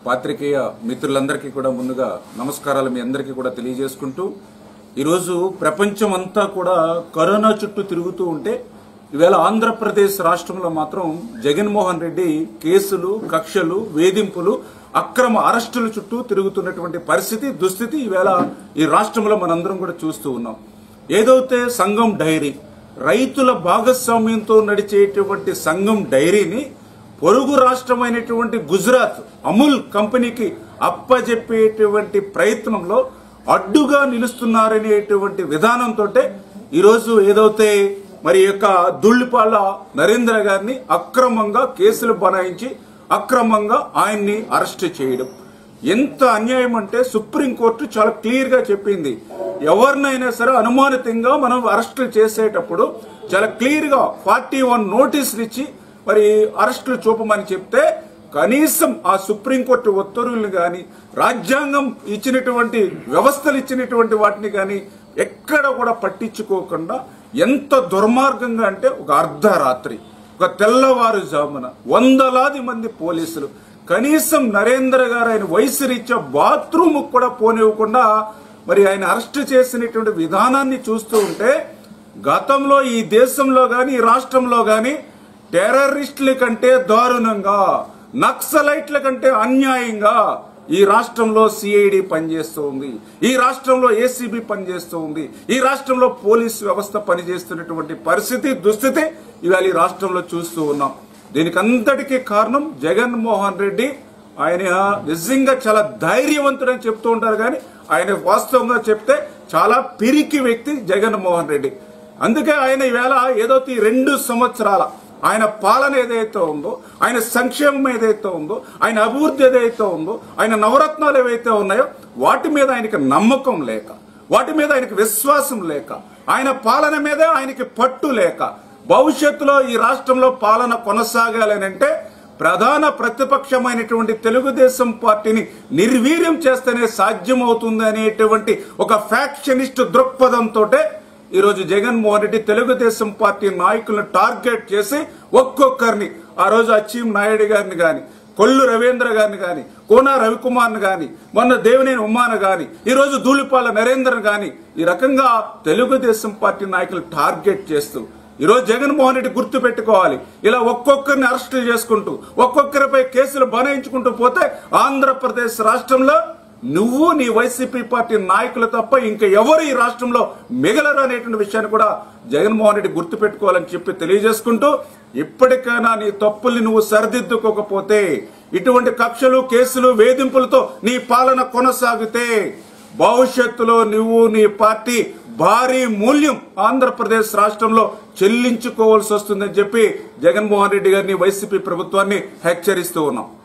పాత్రికేయ మిత్రులందరికీ కూడా ముందుగా నమస్కారాలు మీ అందరికీ కూడా తెలియజేసుకుంటూ ఈరోజు ప్రపంచం అంతా కూడా కరోనా చుట్టూ తిరుగుతూ ఉంటే ఈవేళ ఆంధ్రప్రదేశ్ రాష్ట్రంలో మాత్రం జగన్మోహన్ రెడ్డి కేసులు కక్షలు వేధింపులు అక్రమ అరెస్టుల చుట్టూ తిరుగుతున్నటువంటి పరిస్థితి దుస్థితి ఈవేళ ఈ రాష్ట్రంలో మనందరం కూడా చూస్తూ ఉన్నాం ఏదైతే సంఘం డైరీ రైతుల భాగస్వామ్యంతో నడిచేటువంటి సంఘం డైరీని పొరుగు రాష్ట్రమైనటువంటి గుజరాత్ అమూల్ కంపెనీకి అప్పజెప్పేటువంటి ప్రయత్నంలో అడ్డుగా నిలుస్తున్నారనేటువంటి విధానంతో ఈరోజు ఏదైతే మరి ఈ యొక్క దుళ్లిపాల నరేంద్ర గారిని అక్రమంగా కేసులు బనాయించి అక్రమంగా ఆయన్ని అరెస్ట్ చేయడం ఎంత అన్యాయం అంటే సుప్రీంకోర్టు చాలా క్లియర్ గా చెప్పింది ఎవరినైనా సరే అనుమానితంగా మనం అరెస్టులు చేసేటప్పుడు చాలా క్లియర్ గా ఫార్టీ వన్ నోటీసులు ఇచ్చి మరి అరెస్టులు చూపమని చెప్తే కనీసం ఆ సుప్రీంకోర్టు ఉత్తర్వులను గాని రాజ్యాంగం ఇచ్చినటువంటి వ్యవస్థలు ఇచ్చినటువంటి వాటిని గాని ఎక్కడ కూడా పట్టించుకోకుండా ఎంత దుర్మార్గంగా అంటే ఒక అర్ధరాత్రి ఒక తెల్లవారుజామున వందలాది మంది పోలీసులు కనీసం నరేంద్ర గారు ఆయన వయసు రీత్యా బాత్రూమ్ కూడా పోనివ్వకుండా మరి ఆయన అరెస్ట్ చేసినటువంటి విధానాన్ని చూస్తూ ఉంటే గతంలో ఈ దేశంలో గాని ఈ రాష్ట్రంలో గాని టెర్రరిస్టుల కంటే దారుణంగా నక్సలైట్ల కంటే అన్యాయంగా ఈ రాష్ట్రంలో సిఐడి పనిచేస్తూ ఉంది ఈ రాష్ట్రంలో ఏసీబీ పనిచేస్తూ ఉంది ఈ రాష్ట్రంలో పోలీస్ వ్యవస్థ పనిచేస్తున్నటువంటి పరిస్థితి దుస్థితి ఇవాళ ఈ రాష్ట్రంలో చూస్తూ ఉన్నాం దీనికి అంతటికీ కారణం జగన్మోహన్ రెడ్డి ఆయన నిజంగా చాలా ధైర్యవంతుడని చెప్తూ ఉంటారు కానీ ఆయన వాస్తవంగా చెప్తే చాలా పిరికి వ్యక్తి జగన్మోహన్ రెడ్డి అందుకే ఆయన ఈవేళ ఏదో ఈ రెండు సంవత్సరాల ఆయన పాలన ఏదైతే ఉందో ఆయన సంక్షేమం ఏదైతే ఉందో ఆయన అభివృద్ధి ఏదైతే ఉందో ఆయన నవరత్నాలు ఏవైతే ఉన్నాయో వాటి మీద ఆయనకి నమ్మకం లేక వాటి మీద ఆయనకి విశ్వాసం లేక ఆయన పాలన మీదే ఆయనకి పట్టు లేక భవిష్యత్తులో ఈ రాష్ట్రంలో పాలన కొనసాగాలనంటే ప్రధాన ప్రతిపక్షమైనటువంటి తెలుగుదేశం పార్టీని నిర్వీర్యం చేస్తేనే సాధ్యమవుతుంది అనేటువంటి ఒక ఫ్యాక్షనిస్ట్ దృక్పథంతో ఈరోజు జగన్మోహన్ రెడ్డి తెలుగుదేశం పార్టీ నాయకులను టార్గెట్ చేసి ఒక్కొక్కరిని ఆ రోజు అచ్చీం నాయుడు గారిని గాని కొల్లు రవీంద్ర గారిని గాని కోన రవికుమార్ని గాని మొన్న దేవినేని ఉమ్మాను గాని ఈ రోజు ధూళిపాల నరేంద్రన్ గాని ఈ రకంగా తెలుగుదేశం పార్టీ నాయకులు టార్గెట్ చేస్తూ ఈరోజు జగన్మోహన్ రెడ్డి గుర్తు పెట్టుకోవాలి ఇలా ఒక్కొక్కరిని అరెస్టులు చేసుకుంటూ ఒక్కొక్కరిపై కేసులు బనాయించుకుంటూ పోతే ఆంధ్రప్రదేశ్ రాష్ట్రంలో నువ్వు నీ వైసీపీ పార్టీ నాయకులు తప్ప ఇంకా ఎవరు ఈ రాష్ట్రంలో మిగలరు అనేటువంటి విషయాన్ని కూడా జగన్మోహన్ రెడ్డి గుర్తు పెట్టుకోవాలని చెప్పి తెలియజేసుకుంటూ ఇప్పటికైనా నీ తప్పుల్ని నువ్వు సరిదిద్దుకోకపోతే ఇటువంటి కక్షలు కేసులు వేధింపులతో నీ పాలన కొనసాగితే భవిష్యత్తులో నువ్వు నీ పార్టీ భారీ మూల్యం ఆంధ్రప్రదేశ్ రాష్ట్రంలో చెల్లించుకోవాల్సి వస్తుందని చెప్పి జగన్మోహన్ రెడ్డి గారిని వైసీపీ ప్రభుత్వాన్ని హెచ్చరిస్తూ ఉన్నాం